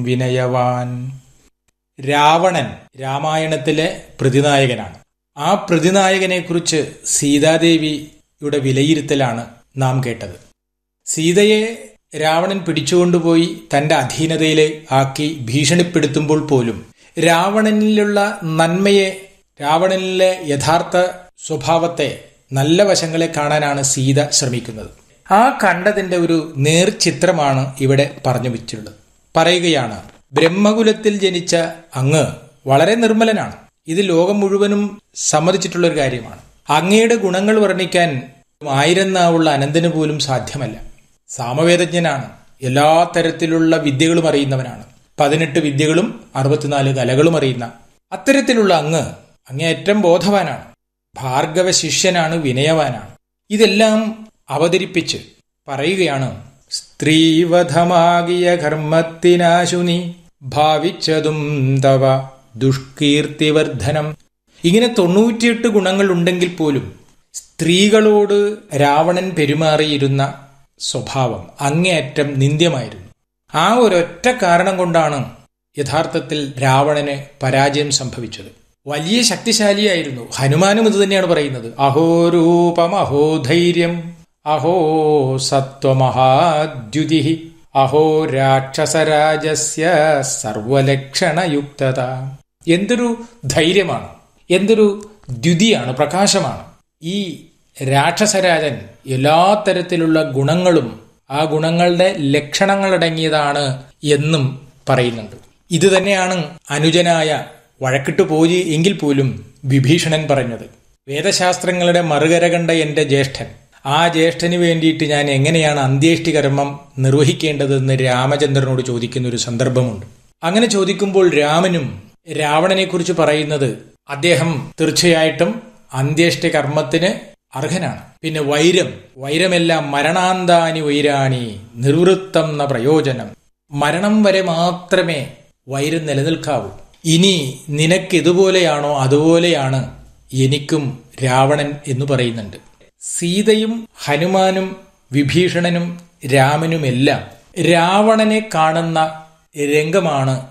വിനയവാൻ രാവണൻ രാമായണത്തിലെ പ്രതിനായകനാണ് ആ പ്രതിനായകനെക്കുറിച്ച് സീതാദേവിയുടെ വിലയിരുത്തലാണ് നാം കേട്ടത് സീതയെ രാവണൻ പിടിച്ചുകൊണ്ടുപോയി തന്റെ അധീനതയിലെ ആക്കി ഭീഷണിപ്പെടുത്തുമ്പോൾ പോലും രാവണനിലുള്ള നന്മയെ രാവണനിലെ യഥാർത്ഥ സ്വഭാവത്തെ നല്ല വശങ്ങളെ കാണാനാണ് സീത ശ്രമിക്കുന്നത് ആ കണ്ടതിന്റെ ഒരു നേർചിത്രമാണ് ഇവിടെ പറഞ്ഞു വെച്ചിട്ടുള്ളത് പറയുകയാണ് ബ്രഹ്മകുലത്തിൽ ജനിച്ച അങ്ങ് വളരെ നിർമ്മലനാണ് ഇത് ലോകം മുഴുവനും സമ്മതിച്ചിട്ടുള്ള ഒരു കാര്യമാണ് അങ്ങയുടെ ഗുണങ്ങൾ വർണ്ണിക്കാൻ ആയിരം നാവുള്ള അനന്തന് പോലും സാധ്യമല്ല സാമവേദജ്ഞനാണ് എല്ലാ തരത്തിലുള്ള വിദ്യകളും അറിയുന്നവനാണ് പതിനെട്ട് വിദ്യകളും അറുപത്തിനാല് കലകളും അറിയുന്ന അത്തരത്തിലുള്ള അങ്ങ് അങ്ങേയറ്റം ബോധവാനാണ് ഭാർഗവ ശിഷ്യനാണ് വിനയവാനാണ് ഇതെല്ലാം അവതരിപ്പിച്ച് പറയുകയാണ് സ്ത്രീവധമാകിയ കർമ്മത്തിനാശു നീ ഭാവിച്ചതും തവ ദുഷ്കീർത്തിവർദ്ധനം ഇങ്ങനെ തൊണ്ണൂറ്റിയെട്ട് ഗുണങ്ങൾ ഉണ്ടെങ്കിൽ പോലും സ്ത്രീകളോട് രാവണൻ പെരുമാറിയിരുന്ന സ്വഭാവം അങ്ങേയറ്റം നിന്ദ്യമായിരുന്നു ആ ഒരൊറ്റ കാരണം കൊണ്ടാണ് യഥാർത്ഥത്തിൽ രാവണന് പരാജയം സംഭവിച്ചത് വലിയ ശക്തിശാലിയായിരുന്നു ഹനുമാനും ഇത് തന്നെയാണ് പറയുന്നത് അഹോ രൂപം അഹോ ധൈര്യം അഹോ സത്വമഹാദ്യുതി അഹോ രാക്ഷസരാജസ്യ സർവലക്ഷണയുക്തത എന്തൊരു ധൈര്യമാണ് എന്തൊരു ദ്യുതിയാണ് പ്രകാശമാണ് ഈ രാക്ഷസരാജൻ എല്ലാ തരത്തിലുള്ള ഗുണങ്ങളും ആ ഗുണങ്ങളുടെ ലക്ഷണങ്ങളടങ്ങിയതാണ് എന്നും പറയുന്നുണ്ട് ഇത് തന്നെയാണ് അനുജനായ വഴക്കിട്ട് പോയി എങ്കിൽ പോലും വിഭീഷണൻ പറഞ്ഞത് വേദശാസ്ത്രങ്ങളുടെ മറുകര കണ്ട എന്റെ ജ്യേഷ്ഠൻ ആ ജ്യേഷ്ഠന് വേണ്ടിയിട്ട് ഞാൻ എങ്ങനെയാണ് അന്ത്യേഷ്ടി കർമ്മം നിർവഹിക്കേണ്ടതെന്ന് രാമചന്ദ്രനോട് ചോദിക്കുന്ന ഒരു സന്ദർഭമുണ്ട് അങ്ങനെ ചോദിക്കുമ്പോൾ രാമനും രാവണനെക്കുറിച്ച് പറയുന്നത് അദ്ദേഹം തീർച്ചയായിട്ടും അന്ത്യേഷ്ടി കർമ്മത്തിന് അർഹനാണ് പിന്നെ വൈരം വൈരമെല്ലാം മരണാന്താനി വൈരാണി നിർവൃത്തം എന്ന പ്രയോജനം മരണം വരെ മാത്രമേ വൈരം നിലനിൽക്കാവൂ ഇനി നിനക്ക് ഇതുപോലെയാണോ അതുപോലെയാണ് എനിക്കും രാവണൻ എന്ന് പറയുന്നുണ്ട് സീതയും ഹനുമാനും വിഭീഷണനും രാമനുമെല്ലാം രാവണനെ കാണുന്ന രംഗമാണ്